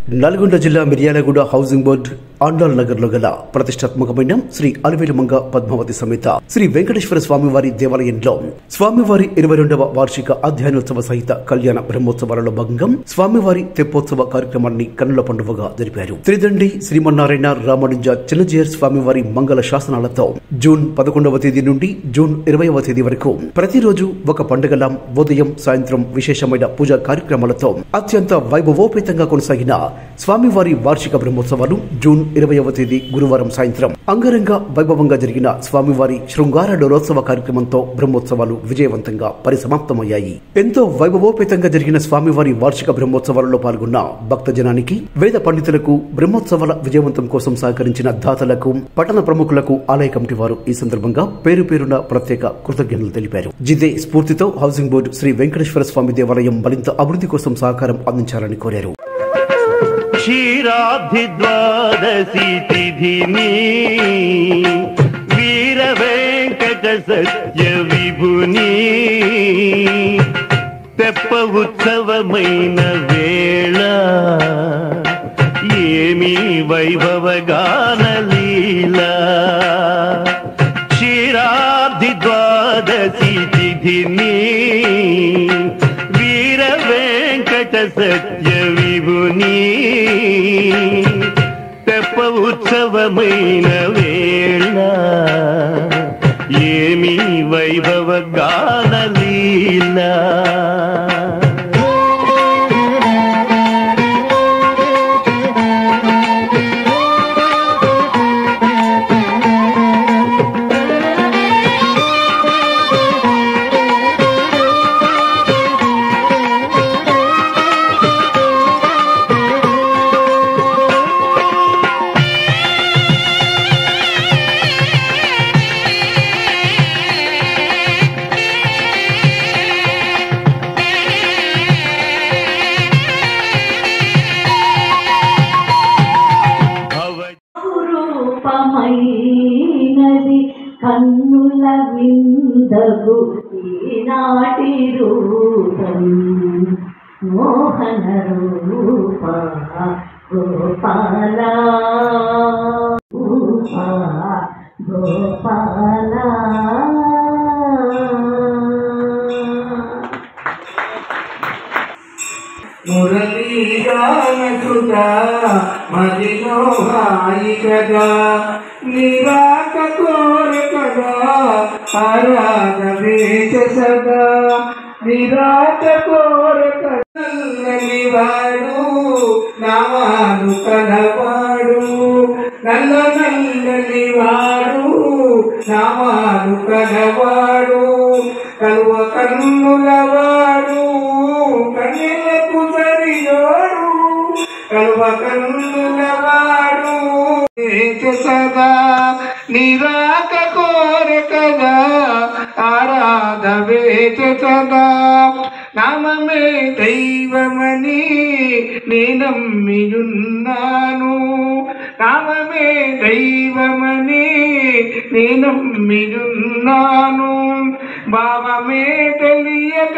నల్గొండ జిల్లా Miryalaguda housing board Andal Nagar లో గల ప్రతిష్టాత్మకమైన శ్రీ అలివేలుమంగ పద్మావతి సమేత శ్రీ వెంకటేశ్వర స్వామివారి దేవాలయంలో స్వామివారి ఇరవై రెండవ వార్షిక అధ్యయనోత్సవ సహిత కళ్యాణ బ్రహ్మోత్సవాలలో భాగంగా స్వామివారి తెప్పోత్సవ కార్యక్రమాన్ని కన్నుల పండుగగా జరిపారు త్రిదండి శ్రీమన్నారాయణ రామనుజ చిన్నజీయర్ స్వామివారి మంగళ శాసనాలతో జూన్ పదకొండవ తేదీ నుండి జూన్ ఇరవైవ తేదీ వరకు ప్రతిరోజు ఒక పండుగల ఉదయం సాయంత్రం విశేషమైన పూజా కార్యక్రమాలతో అత్యంత వైభవోపేతంగా కొనసాగిన స్వామివారి వార్షిక బ్రహ్మోత్సవాలు జూన్ ఇరవైవ తేదీ గురువారం సాయంత్రం అంగరంగ వైభవంగా జరిగిన స్వామివారి శృంగార డోలోత్సవ కార్యక్రమంతో బ్రహ్మోత్సవాలు విజయవంతంగా పరిసమాప్తమయ్యాయి ఎంతో వైభవోపేతంగా జరిగిన స్వామివారి వార్షిక బ్రహ్మోత్సవాలలో పాల్గొన్న భక్తజనానికి వేద పండితులకు బ్రహ్మోత్సవాల విజయవంతం కోసం సహకరించిన దాతలకు పట్టణ ప్రముఖులకు ఆలయ కమిటీ వారు ఈ సందర్భంగా పేరు పేరున ప్రత్యేక కృతజ్ఞతలు తెలిపారు జిదే స్ఫూర్తితో హౌసింగ్ బోర్డు శ్రీ వెంకటేశ్వర స్వామి దేవాలయం మరింత అభివృద్ధి కోసం సహకారం అందించాలని కోరారు క్షీరాబ్ధి ద్వాదశి తిథిని వీర వెంకట సత్య విభుని తెప్ప ఉత్సవమైన వేళ ఏమి వైభవగాన లీలా క్షీరాబ్ధి ద్వాదశి తిథిని వీర వెంకట సత్య విభుని తెప్ప ఉత్సవమైన వేళ ఏమి వైభవ గాన లీలా భవ రూపమైనది కన్నుల విందగు ఈనాటి రూపం మోహన రూప గోపాల రూప గోపాల మురళీగానసుగా మదిలో హాయి కదా నిరాక కోరు కదా ఆరాధ వేచ సదా నిరాక కోరు నల్లని వాడు నామాను కలవాడు నల్ల నల్లని వాడు నామాను కలవాడు కలువ కన్నులవాడు కన్నులకు సరియోడు కలువ కన్నులవాడు వేచ సదా నిరాక కోర కదా ఆరాధ వేచ సదా నామమే దైవమని నేనమ్మియున్నాను నామమే దైవమని నేనమ్మియున్నాను భావమే తెలియక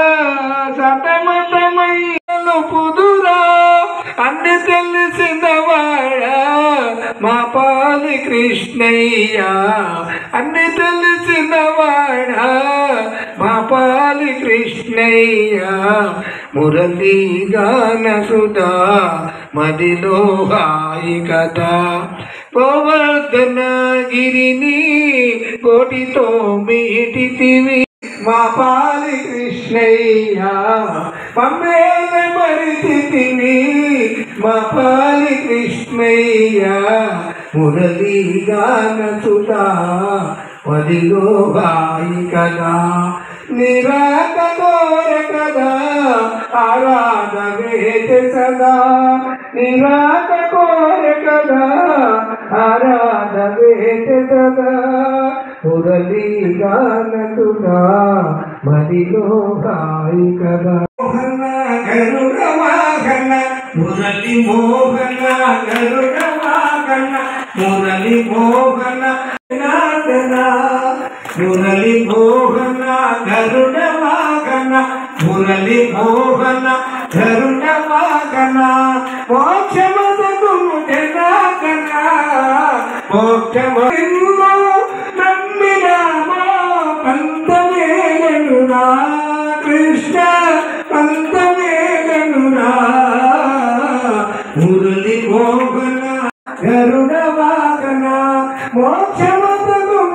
సతమతమై పుదురా అన్ని తెలిసిన వాడా మా పాలి కృష్ణయ్య అన్ని తెలిసిన వాడా మా పాలి కృష్ణయ్య మురళీ గాన సుధా మదిలో హాయి కదా గోవర్ధన గిరిని కోటితో మీటితివి మా పాలి కృష్ణయ్య మమ్మేల మరిచితివి మా పాలి కృష్ణయ్య మురళీ గాన సుధా మదిలో హాయి కదా నిరాక కోర కదా ఆరాధ వేద సదా నిరాక కోర కదా ఆరాధ వేద సదా మురళీ గాన సుధా మదిలో హాయి కదా మోహన గరుడ వాహన మురళి మోహన గరుడ వాహన మురళి మోహన నాదన మురళి మోహన గరుడ వాహన మురళి మోహన గరుడ వాహన మోక్ష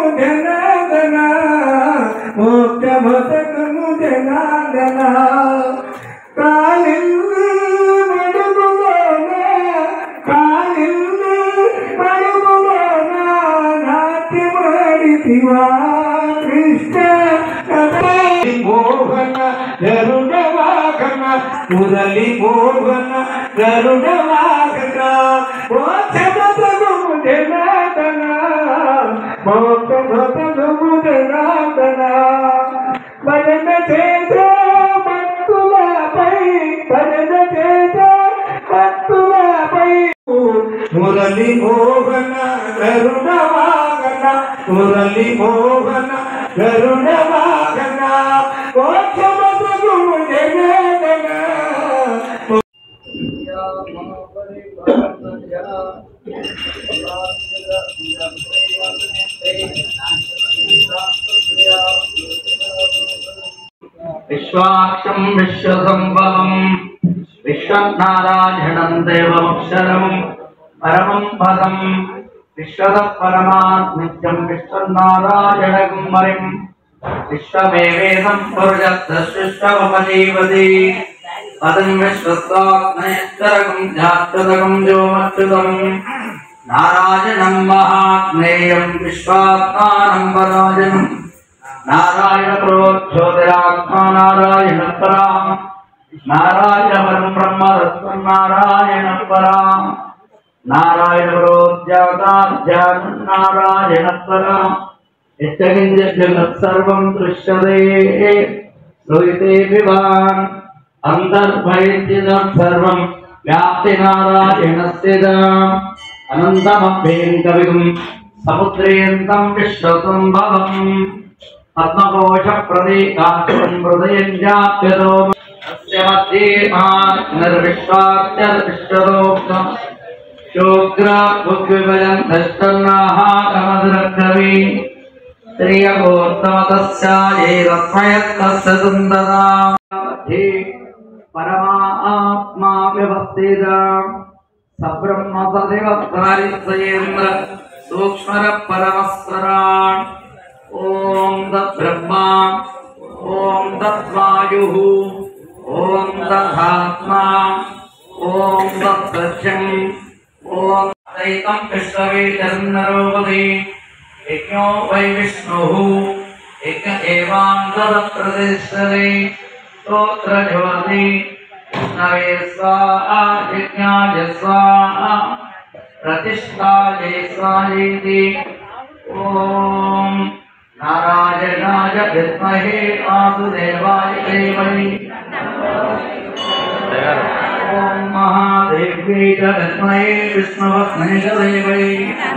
జనార్దన మోక్ష బతకము జనార్దన కాలిల్లి మడుగులోన కాలిల్లి మడుగులోన నాట్యమాడితివా కృష్ణ మోహన గరుడ వాహన మురళి మోహన గరుడ వాహన మోక్షము జనార్దన మోక్షము జనార్దన భజన చేత భక్తులపై భజన చేత భక్తులపై మురళి మోహన గరుడ వాహన మురళి మోహన గరుడ వాహన మోక్షము జనార్దన విశ్వాక్షం విశ్వసంభవం విశ్వనారాయణం దేవమక్షరం పరమం పదం విశ్వద పరమాత్మిత్యం విశ్వనారాయణం మరిం విశ్వమేవేదం పురుషత్విశ్వమజీవతి పదం విశ్వస్వాత్మయత్తరకం జాతకం జోమచ్యుతం నారాయణం మహాత్మేయం విశ్వాత్మానం పరాజనం నారాయణ ప్రోజ్యోతిరాత్మా నారాయణ పరా నారాయణ పరం బ్రహ్మ తత్వం నారాయణ పరా నారాయణ ప్రోజ్యాతాధ్యానం నారాయణ పరా యచ్చగింజ జగత్ సర్వం దృశ్యతే శ్రూయతే వివాన్ అంతర్భయత్యదం సర్వం వ్యాప్తి నారాయణస్య అనంతమభ్యేం కవిగుం సముద్రేంతం విశ్వసంభవం పద్మకోశ ప్రదేకాశం హృదయం జాప్యతో తస్య మధ్యే నిర్విశ్వాస్యర్విశ్వరోక్తం శోగ్ర భుగ్విభజం దష్టన్నాహాకమద్రగ్రవి శ్రియగోత్తమతస్యాయైరస్మయత్తస్య సుందరాధి పరమాత్మా వ్యవస్థిత సబ్రహ్మ సదేవ సారిత్రేంద్ర సూక్ష్మర పరమస్వరాన్ ఓం తద్బ్రహ్మా ఓం తద్వాయు ఓం తదాత్మా ఓం తత్సత్యం ఓం దైతం విశ్వవేదన్నరోపది యజ్ఞో వై విష్ణుః యజ్ఞ ఏవాంతర ప్రతిష్టతే స్తోత్రజ్యోతి విష్ణవే స్వాహా యజ్ఞాయ స్వాహా ప్రతిష్టాయే స్వాహేతి ఓం నారాయణాయ విద్మహే వాసుదేవాయ ధీమహి ఓం మహాదేవ్యై చ విద్మహే విష్ణువస్మై చ ధీమహి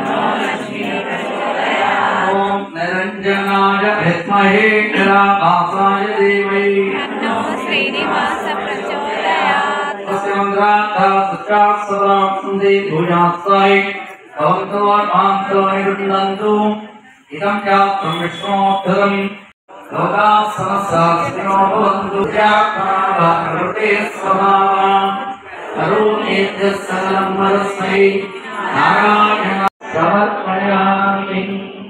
ఓం నిరంజనాయ విద్మహే నిరాకాశాయ ధీమహి శ్రీనివాస ప్రచోదయాత్ तस्य मन्त्रार्थः सत्यात् सदां सन्धि भुजास्ताय भवन्तो मान्तो निरुन्दन्तु इदं चात्रं विष्णोद्धरम् लोकाः समस्ताः सुखिनो भवन्तु प्रकृते स्वभावान् करोमीद्यः सकलं परस्मै नारायण समर्पयामि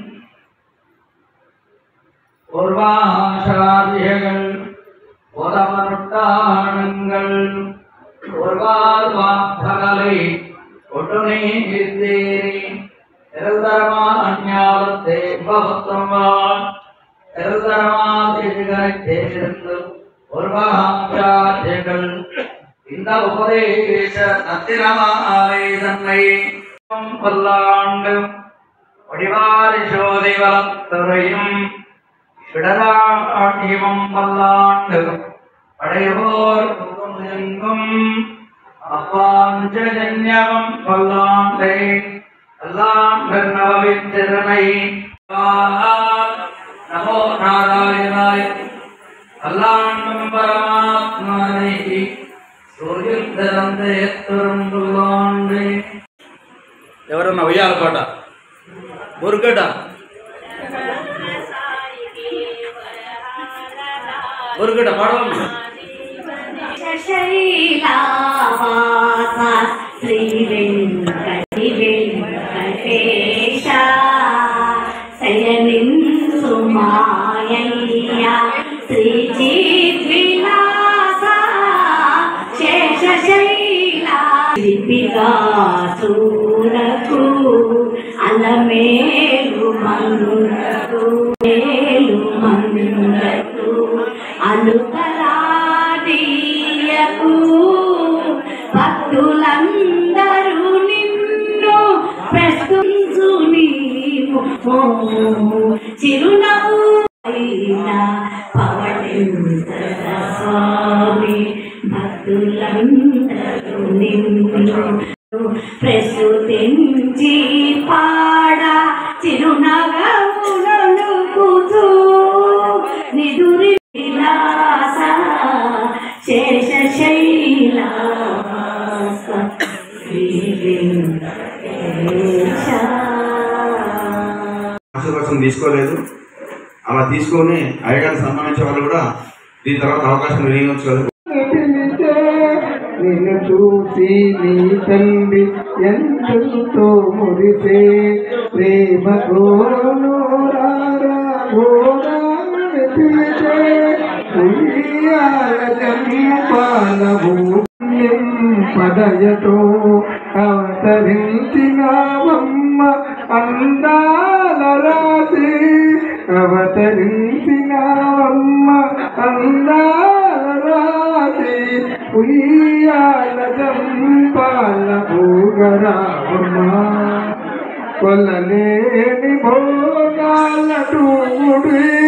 പൂർവാശാദികൾ പുറമനുട്ടാണങ്ങൾ പൂർവാർവാർത്ഥകളെ ഒട്ടുനീതേരി നിരന്തരമാഞ്ഞാലത്തെ ഭവത്വമാൻ നിരന്തരമാതിരുകളെ ചേർന്ന് പൂർവാചാര്യകൾ இந்த உபதேச நத்திரமாலை தன்னை பல்லாண்டு ஒடிவாரி சோதி வளத்துறையும் சுடராட்டியமும் பல்லாண்டு படையோர் எங்கும் அப்பாஞ்சஜன்யவம் பல்லாண்டை பல்லாண்டு நவவின் திறனை நமோ நாராயணாய் பல்லாண்டும் பரமாத்மனை సూర్యుద్ధరంతే ఎత్తురంబులాండి ఎవరన్నా ఉయ్యాల పాట బొరుగట బొరుగట పాడవమ్మా శైలావాస శ్రీ వెంకటి వెంకటేశ శయని మందులకు మేలు మందులకు అనుకరాదీయకు భక్తులందరూ నిన్ను ప్రశ్నించు నీవు చిరునవ్వు అయినా పవళించర స్వామి భక్తులందరూ నిన్ను ప్రస్తుతించి పాడ చిరునగమునొలుకుతూ నిదురి విలాస శేష శైలాస శ్రీ వెంకటేశ. ఆశీర్వచనం తీసుకోలేదు అలా తీసుకొని అయ్యగారిని సన్మానించే వాళ్ళు కూడా దీని తర్వాత అవకాశం వినియోగించుకోలేదు పిలిచే నిన్ను చూసి నీ తండ్రి ఎంతో మురిసే ప్రేమ ఘోరను రారా ఘోరాన్ని పిలిచే ఉయ్యాల జంపాలవు పదయతో అవతరించినావమ్మ అందాల రాసి అవతరించినావమ్మ అందాల రాసి ఉయ్యాల జంపాల భూగరావమ్మ కొలలేని భోగాల టూడి